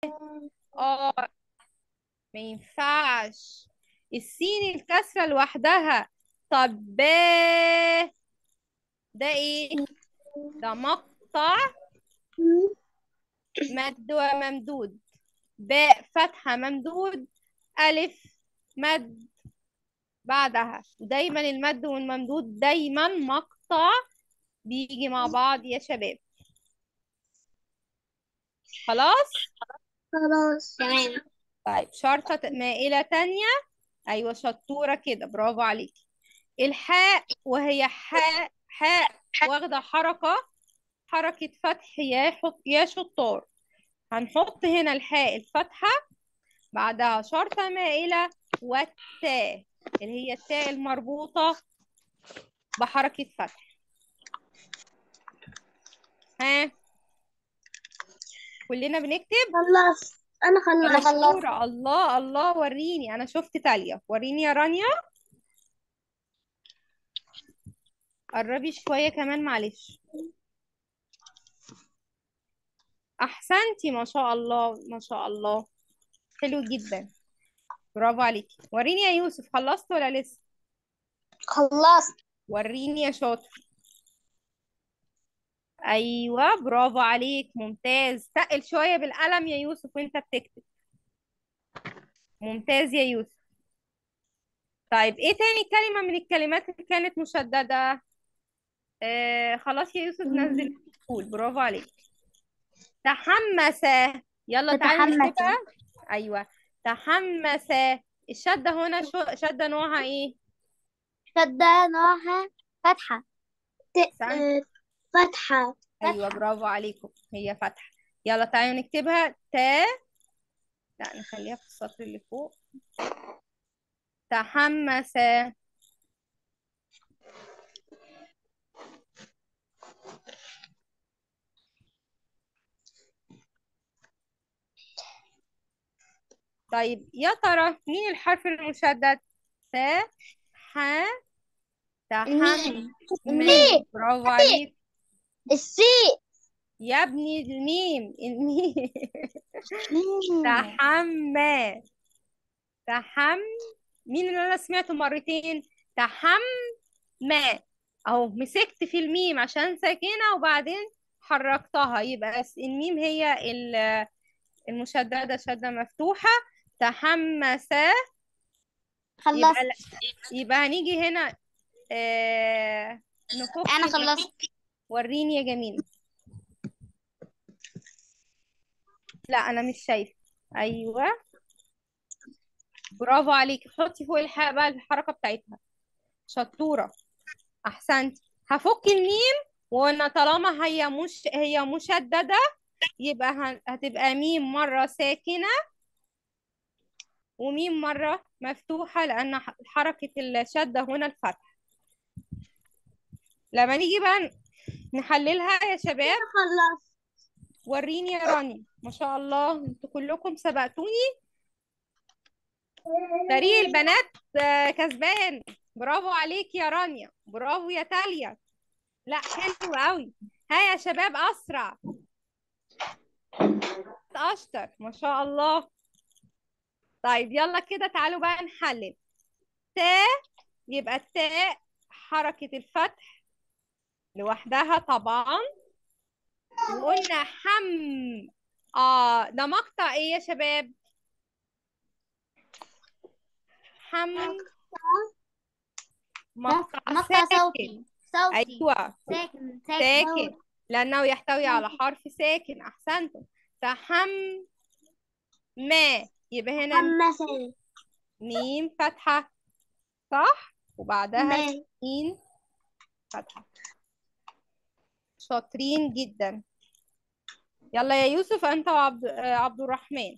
اه ما ينفعش السين الكسرة لوحدها طب ب ده ايه ده مقطع مد وممدود باء فتحة ممدود ألف مد بعدها ودايما المد والممدود دايما مقطع بيجي مع بعض يا شباب خلاص خلاص تمام طيب شرطة مائلة تانية أيوة شطورة كده برافو عليكي الحاء وهي حاء حاء واخدة حركة حركة فتح يا حط يا شطار هنحط هنا الحاء الفتحة بعدها شرطة مائلة والتاء اللي هي التاء المربوطة بحركة فتح ها كلنا بنكتب خلصت انا خلصت شطورة الله الله وريني أنا شفت تالية وريني يا رانيا قربي شوية كمان معلش أحسنتي ما شاء الله ما شاء الله حلو جدا برافو عليكي وريني يا يوسف خلصت ولا لسه خلصت وريني يا شاطر ايوه برافو عليك ممتاز تقل شويه بالقلم يا يوسف وانت بتكتب ممتاز يا يوسف طيب ايه تاني كلمه من الكلمات اللي كانت مشدده آه خلاص يا يوسف نزل قول برافو عليك تحمس يلا تعالي تتحمس. نكتبها ايوه تحمس الشده هنا شو شده نوعها ايه شدة نوعها فتحة ت- سعد. آه، فتحة ايوه برافو عليكم هي فتحة يلا تعالوا نكتبها تا لا نخليها في السطر اللي فوق تحمس طيب يا ترى مين الحرف المشدد تا ح تحم الميم. ميم. الميم. برافو عليك السي يا ابني الميم الميم تحمى تحم مين اللي انا سمعته مرتين تحم ما اهو مسكت في الميم عشان ساكنة وبعدين حركتها يبقى س- الميم هي ال- المشددة شدة مفتوحة تحمس خلصت يبقى يبقى هنيجي هنا آه نفك انا ال- خلصت وريني يا جميل لا انا مش شايفه ايوه برافو عليكي حطي فوق الحاء بقى الحركه بتاعتها شطوره احسنتي هفك الميم وان طالما هي مش هي مشدده يبقى هن- هتبقى ميم مره ساكنه وميم مره مفتوحه لان ح- حركه الشده هنا الفتح لما نيجي بقى نحللها يا شباب خلصت وريني يا راني ما شاء الله انتوا كلكم سبقتوني فريق البنات آه، كسبان برافو عليك يا رانيا برافو يا تاليا لا حلو قوي ها يا شباب اسرع اشطر ما شاء الله طيب يلا كده تعالوا بقى نحلل تاء يبقى التاء حركة الفتح لوحدها طبعا وقلنا حم اه ده مقطع ايه يا شباب حم مقطع مقطع ساكن صوتي صوتي ايوه ساكن ساكن لأنه يحتوي على حرف ساكن أحسنتم فحم ما يبقى هنا حمسة ميم فتحة صح وبعدها ما. ميم فتحة شاطرين جدا يلا يا يوسف أنت وعبد آه، عبد الرحمن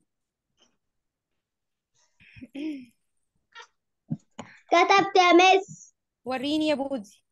كتبت يا مس وريني يا بودي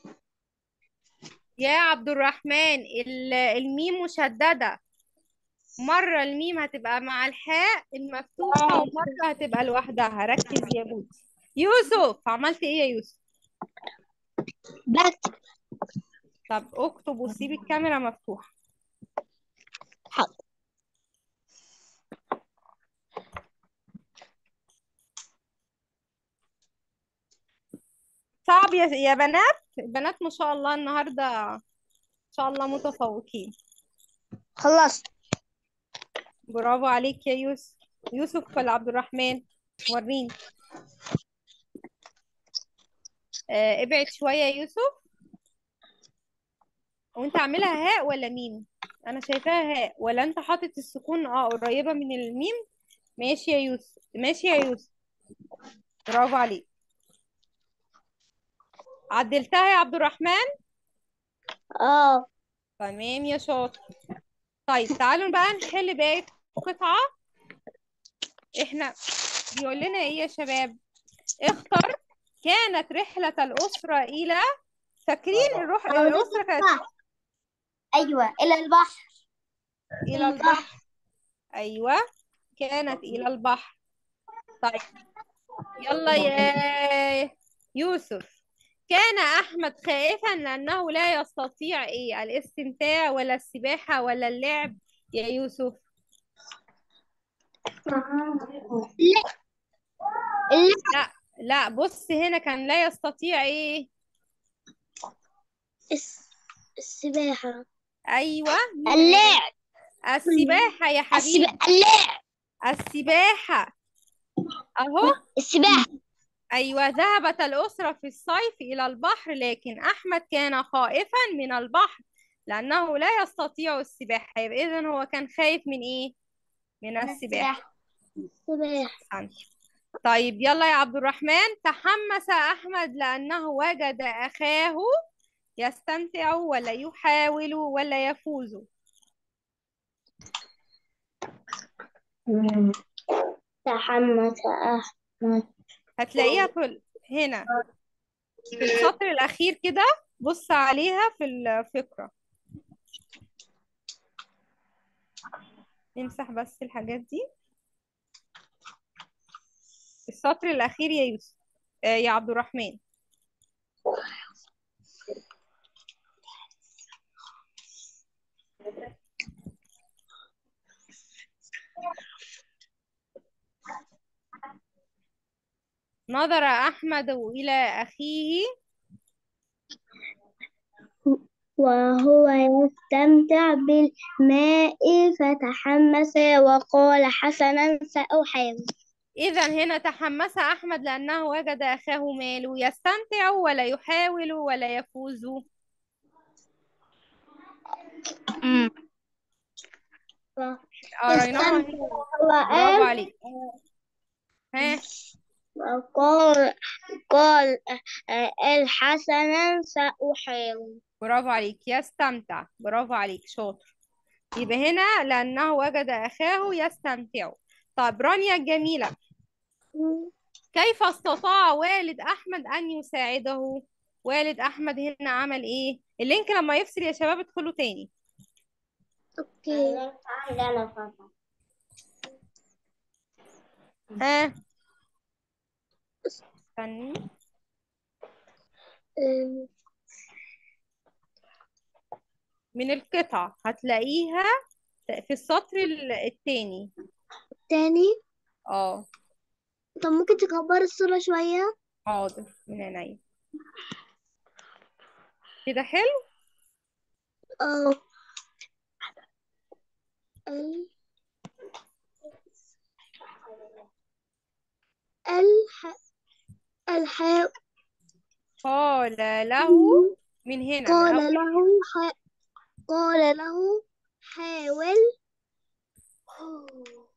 يا عبد الرحمن ال- الميم مشددة مرة الميم هتبقى مع الحاء المفتوحة ومرة هتبقى لوحدها ركز يا بوتي يوسف عملت ايه يا يوسف بكتب طب اكتب وسيب الكاميرا مفتوحة حاضر صعب يا يا بنات البنات ما شاء الله النهاردة ان شاء الله متفوقين خلصت برافو عليك يا يوسف يوسف ولا عبد الرحمن وريني آه ابعد شوية يا يوسف وانت عاملها هاء ولا ميم انا شايفاها هاء ولا انت حاطط السكون اه قريبة من الميم ماشي يا يوسف ماشي يا يوسف برافو عليك عدلتها يا عبد الرحمن اه تمام يا شاطر طيب تعالوا بقى نحل باقي قطعة احنا بيقول لنا ايه يا شباب اختر كانت رحلة الأسرة إلى فاكرين الروح الأسرة كانت ايوه الى البحر إلى البحر أيوة كانت إلى البحر طيب يلا يا يوسف كان أحمد خائفا لأنه لا يستطيع إيه الاستمتاع ولا السباحة ولا اللعب يا يوسف لا لا لا بص هنا كان لا يستطيع إيه الس- السباحة أيوة مين اللعب السباحة يا حبيبي السباحة اللعب السباحة أهو السباحة أيوة ذهبت الأسرة في الصيف إلى البحر لكن أحمد كان خائفا من البحر لأنه لا يستطيع السباحة يبقى إذن هو كان خايف من إيه؟ من السباحة السباحة أحسنت طيب يلا يا عبد الرحمن تحمس أحمد لأنه وجد أخاه يستمتع ولا يحاول ولا يفوز تحمس أحمد هتلاقيها في ال- هنا في السطر الأخير كده بص عليها في الفقرة نمسح بس الحاجات دي السطر الأخير يا يوسف آه يا عبد الرحمن نظر أحمد إلى أخيه وهو يستمتع بالماء فتحمس وقال حسنا سأحاول إذا هنا تحمس أحمد لأنه وجد أخاه ماله يستمتع ولا يحاول ولا يفوز قريناها هنا. برافو وقال عليك ها وقال قال آه، حسنا سأحاول برافو عليك يستمتع برافو عليك شاطر يبقى هنا لأنه وجد أخاه يستمتع طب رانيا الجميلة كيف استطاع والد أحمد أن يساعده والد أحمد هنا عمل إيه اللينك لما يفصل يا شباب ادخلوا تاني اوكي ها استني آه، من القطع هتلاقيها في السطر ال- التاني تاني اه طب ممكن تكبر الصورة شوية حاضر من عينيا كده حلو اه ال الح الحاء قال له من هنا من قال أول له ح... قال له حاول